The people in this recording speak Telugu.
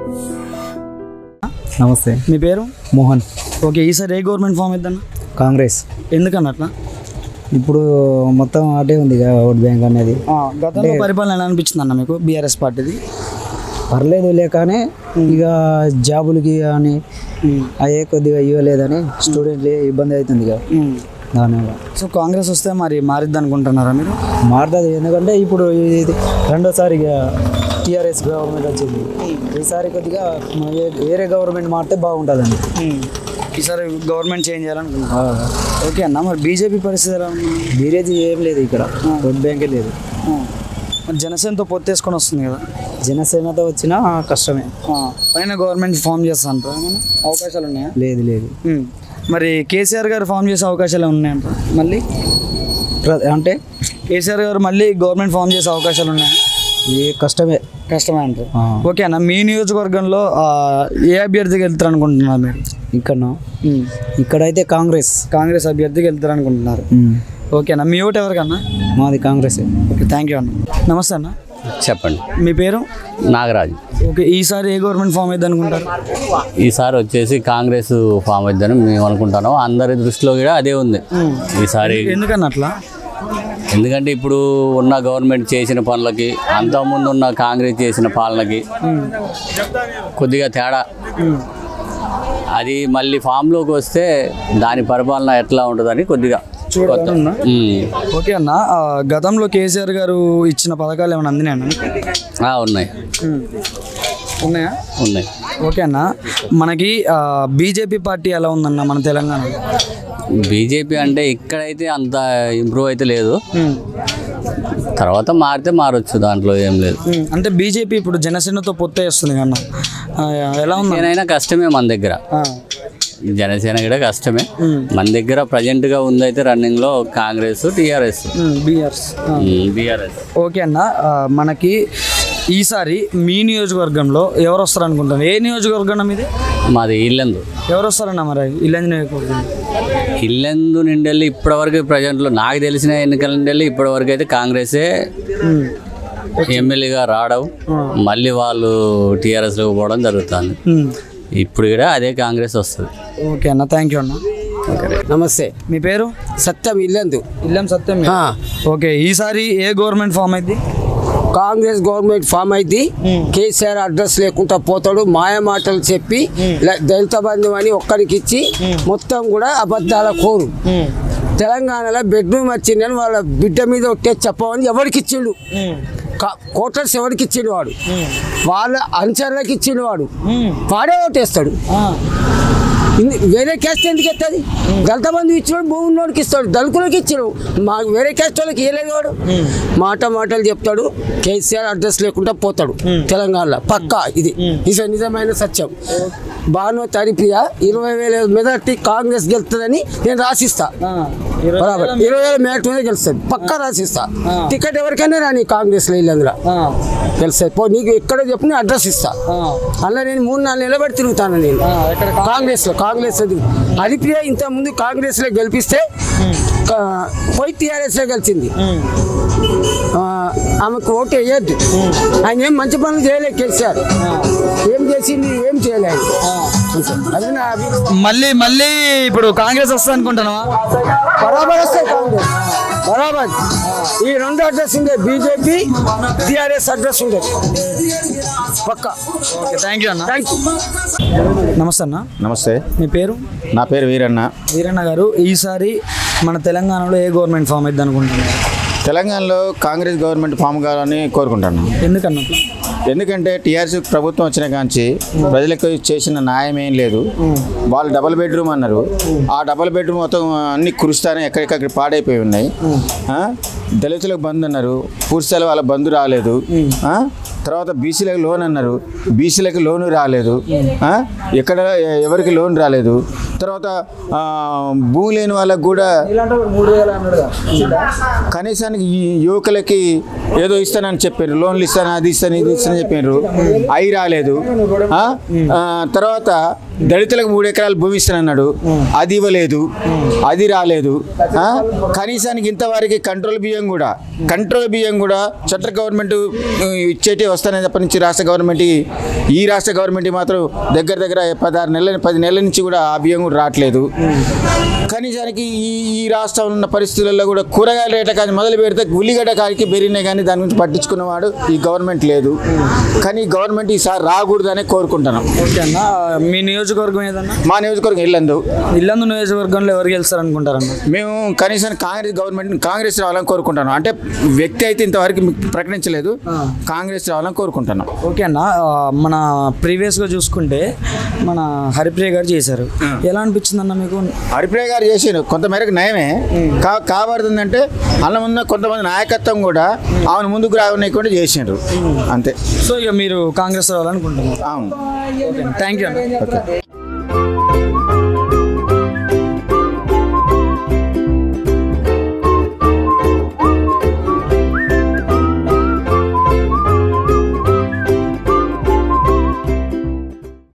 నమస్తే మీ పేరు మోహన్ ఓకే ఈసారి ఏ గవర్నమెంట్ ఫామ్ ఇద్దన్న కాంగ్రెస్ ఎందుకన్న అట్లా ఇప్పుడు మొత్తం అటే ఉంది కదా ఓట్ బ్యాంక్ అనేది గతంలో పరిపాలన ఎలా అనిపించింది అన్న మీకు బీఆర్ఎస్ పార్టీది పర్లేదు లేకనే ఇక జాబులకి కానీ అయ్యే కొద్దిగా ఇవ్వలేదని స్టూడెంట్లు ఇబ్బంది అవుతుంది ఇక దానివల్ల సో కాంగ్రెస్ వస్తే మరి మారిద్ది అనుకుంటున్నారా మీరు మారుతుంది ఎందుకంటే ఇప్పుడు ఇది రెండోసారి ఇక టీఆర్ఎస్ గవర్నమెంట్ వచ్చింది ఈసారి కొద్దిగా వే- వేరే గవర్నమెంట్ మారితే బాగుంటుందండి ఈసారి గవర్నమెంట్ చేంజ్ చేయాలనుకుంటున్నారు ఓకే అన్న మరి బీజేపీ పరిస్థితి ఎలా ఉంది బీరేజీ ఏం లేదు ఇక్కడ ఓట్ బ్యాంకే లేదు మరి జనసేనతో పొత్తేసుకొని వస్తుంది కదా జనసేనతో వచ్చినా కష్టమే పైన గవర్నమెంట్ ఫామ్ చేస్తా అంటారా ఏమన్నా అవకాశాలు ఉన్నాయా లేదు లేదు ఉమ్. మరి కేసీఆర్ గారు ఫామ్ చేసే అవకాశాలు ఉన్నాయంట మళ్ళీ ప్ర- అంటే కేసీఆర్ గారు మళ్ళీ గవర్నమెంట్ ఫామ్ చేసే అవకాశాలు ఉన్నాయా ఇది కష్టమే కష్టమే అంటారు ఆ. ఓకే అన్న మీ నియోజకవర్గంలో ఆ, ఏ అభ్యర్థికి వెళ్తారు అనుకుంటున్నారు మీరు ఇక్కడ ఉమ్. ఇక్కడైతే కాంగ్రెస్ కాంగ్రెస్ అభ్యర్థికి వెళ్తారు అనుకుంటున్నారు ఓకే అన్న మీ ఓటు ఎవరికన్నా మాది కాంగ్రెస్ ఓకే థ్యాంక్ యూ అన్న నమస్తే అన్న చెప్పండి మీ పేరు నాగరాజు ఓకే ఈసారి ఏ గవర్నమెంట్ ఫామ్ అయితే అనుకుంటారు ఈసారి వచ్చేసి కాంగ్రెస్ ఫామ్ అవుతుందని మేము అనుకుంటున్నాం అందరి దృష్టిలో కూడా అదే ఉంది ఈసారి ఎందుకన్నా అట్లా ఎందుకంటే ఇప్పుడు ఉన్న గవర్నమెంట్ చేసిన పనులకి అంతకుముందు ఉన్న కాంగ్రెస్ చేసిన పాలనకి కొద్దిగా తేడా అది మళ్ళీ ఫామ్లోకి వస్తే దాని పరిపాలన ఎట్లా ఉంటుందని కొద్దిగా కొత్త చూడాలన్నా ఉమ్. ఓకే అన్న ఆ, గతంలో కేసీఆర్ గారు ఇచ్చిన పథకాలు ఏమైనా అందినాయన్న ఆ, ఉన్నాయి ఉన్నాయా ఉన్నాయి ఓకే అన్న మనకి బీజేపీ పార్టీ ఎలా ఉందన్న మన తెలంగాణ బీజేపీ అంటే ఇక్కడైతే అంత ఇంప్రూవ్ అయితే లేదు తర్వాత మారితే మారొచ్చు దాంట్లో ఏం లేదు అంటే బీజేపీ ఇప్పుడు జనసేనతో పొత్తే వస్తుంది కన్నా ఆ, ఎలా ఉంది జనసేన కష్టమే మన దగ్గర జనసేన కూడా కష్టమే మన దగ్గర ప్రజెంట్గా ఉందైతే రన్నింగ్లో కాంగ్రెస్ టీఆర్ఎస్ బీఆర్స్ బీఆర్ఎస్ ఓకే అన్న ఆ, మనకి ఈసారి మీ నియోజకవర్గంలో ఎవరు వస్తారు అనుకుంటాను ఏ నియోజకవర్గం అన్న మీది మాది ఇల్లందు ఎవరు వస్తారన్న మరి ఇల్లంది నియోజకవర్గం ఇల్లందు నుండి ఇప్పటివరకు ప్రజెంట్లో నాకు తెలిసిన ఎన్నికల నుండి ఇప్పటివరకు అయితే కాంగ్రెసే ఎమ్మెల్యేగా రావడం మళ్ళీ వాళ్ళు టీఆర్ఎస్లోకి పోవడం జరుగుతుంది ఉమ్. ఇప్పుడు కూడా అదే కాంగ్రెస్ వస్తుంది ఓకే అన్న థ్యాంక్ యూ అన్న నమస్తే మీ పేరు సత్యం ఇల్లందు ఇల్లం సత్యం ఆ, ఓకే ఈసారి ఏ గవర్నమెంట్ ఫామ్ అయింది కాంగ్రెస్ గవర్నమెంట్ ఫామ్ అయింది కేసీఆర్ అడ్రస్ లేకుండా పోతాడు మాయ మాటలు చెప్పి ల- దళిత బంధు అని ఒక్కరికి ఇచ్చి మొత్తం కూడా అబద్ధాల కోరు తెలంగాణలో బెడ్రూమ్ వచ్చిందని వాళ్ళ బిడ్డ మీద ఒట్టే చెప్పమని ఎవరికి ఇచ్చిండు కా- కోటర్స్ ఎవరికి ఇచ్చిండు వాడు వాళ్ళ అనుచరులకు ఇచ్చిండు వాడు వాడే ఓటేస్తాడు ఇన్ని- వేరే క్యాస్ట్ ఎందుకు ఎత్తది దళిత బంధు ఇచ్చినాడు భూమి ఉన్నోడికి ఇస్తాడు దళితులకు ఇచ్చాడు మా వేరే క్యాస్ట్ వాళ్ళకి ఇవ్వలేదు వాడు మాట మాటలు చెప్తాడు కేసీఆర్ అడ్రస్ లేకుండా పోతాడు తెలంగాణలో పక్కా ఇది ఇది నిజమైన సత్యం బాను తరిప్రియ ఇరవై వేల మెదటి కాంగ్రెస్ గెలుస్తుందని నేను రాసిస్తా బరాబర్ ఇరవై వేల మేట మీద గెలుస్తుంది పక్కా రాసిస్తా టికెట్ ఎవరికైనా రాని కాంగ్రెస్ లో వీళ్ళందులో గెలుస్తుంది పో నీకు ఎక్కడ చెప్పు నేను అడ్రస్ ఇస్తా అలా నేను మూడు నాలుగు నిలబడి తిరుగుతాను నేను కాంగ్రెస్ లో కాంగ్రెస్ లో తిరుగు- హరిప్రియ ఇంత ముందు కాంగ్రెస్ లో గెలిపిస్తే కా- పోయి టీఆర్ఎస్ లో గెలిచింది ఆ, ఆమెకు ఓటు వేయద్దు ఆయన ఏం మంచి పనులు చేయలేదు కేసీఆర్ ఏం చేసింది ఏం చేయలేదు అది నా అభిప్రాయం. మళ్ళీ మళ్ళీ ఇప్పుడు కాంగ్రెస్ వస్తుంది అనుకుంటున్నావా బరాబర్ వస్తాయి కాంగ్రెస్ బరాబర్ ఈ రెండు అడ్రస్ ఉండే బీజేపీ టీఆర్ఎస్ అడ్రస్ ఉండేది పక్క ఓకే థ్యాంక్ యూ అన్న థ్యాంక్ యూ నమస్తే అన్న నమస్తే మీ పేరు నా పేరు వీరన్న వీరన్న గారు ఈసారి మన తెలంగాణలో ఏ గవర్నమెంట్ ఫామ్ అయింది అనుకుంటున్నారు తెలంగాణలో కాంగ్రెస్ గవర్నమెంట్ ఫామ్ కావాలని కోరుకుంటున్నాను ఎందుకన్నట్లు ఎందుకంటే టీఆర్ఎస్ ప్రభుత్వం వచ్చిన కాంచి ప్రజలకు చేసిన న్యాయం ఏం లేదు వాళ్ళు డబుల్ బెడ్రూమ్ అన్నారు ఆ డబుల్ బెడ్రూమ్ మొత్తం అన్ని కురుస్తానే ఎక్కడికక్కడ పాడైపోయి ఉన్నాయి ఆ? దళితులకు బంద్ అన్నారు పూర్తిస్థాయి వాళ్ళ బంధు రాలేదు ఆ? తర్వాత బీసీలకు లోన్ అన్నారు బీసీలకు లోన్ రాలేదు ఆ? ఎక్కడ ఎవరికి లోన్ రాలేదు తర్వాత ఆ, భూమి లేని వాళ్ళకు కూడా ఇలాంటి మూడు వేల అన్నాడుగా కనీసానికి ఈ యువకులకి ఏదో ఇస్తానని చెప్పారు లోన్లు ఇస్తాను అది ఇస్తాను ఇది ఇస్తానని చెప్పారు అవి రాలేదు ఆ? ఆ, తర్వాత దళితులకు మూడు ఎకరాలు భూమి ఇస్తానన్నాడు అది ఇవ్వలేదు అది రాలేదు ఆ? కనీసానికి ఇంతవరకు కంట్రోల్ బియ్యం కూడా కంట్రోల్ బియ్యం కూడా సెంట్రల్ గవర్నమెంట్ ఇచ్చేటి వస్తానని చెప్పి నుంచి రాష్ట్ర గవర్నమెంట్ ఈ రాష్ట్ర గవర్నమెంట్ మాత్రం దగ్గర దగ్గర పదహారు నెలల పది నెలల నుంచి కూడా ఆ బియ్యం కూడా రావట్లేదు కనీసానికి ఈ ఈ రాష్ట్రంలో ఉన్న పరిస్థితులలో కూడా కూరగాయల రేట్ల కానీ మొదలు పెడితే ఉల్లిగడ్డ కాడికి పెరిగినాయి కానీ దాని గురించి పట్టించుకున్నవాడు ఈ గవర్నమెంట్ లేదు కానీ ఈ గవర్నమెంట్ ఈసారి రాకూడదనే కోరుకుంటున్నాం ఓకే అన్న మీ నియోజకవర్గం ఏదన్నా మా నియోజకవర్గం ఇల్లందు ఇల్లందు నియోజకవర్గంలో ఎవరు గెలుస్తారనుకుంటారన్న మేము కనీసం కాంగ్రెస్ గవర్నమెంట్ కాంగ్రెస్ రావాలని కోరుకుంటున్నాం అంటే వ్యక్తి అయితే ఇంతవరకు ప్రకటించలేదు కాంగ్రెస్ రావాలని కోరుకుంటున్నాం ఓకే అన్న ఆ, మన ప్రీవియస్గా చూసుకుంటే మన హరిప్రియ గారు చేశారు ఎలా అనిపించింది అన్న మీకు హరిప్రియ గారు చేసారు కొంతమేరకు నయమే కా కాబడుతుందంటే అలా ఉన్న కొంతమంది నాయకత్వం కూడా ఆమెను ముందుకు రావనీయకుండా చేసిండ్రు అంతే సో ఇక మీరు కాంగ్రెస్ రావాలనుకుంటున్నారు అవును థ్యాంక్ యూ అన్న ఓకే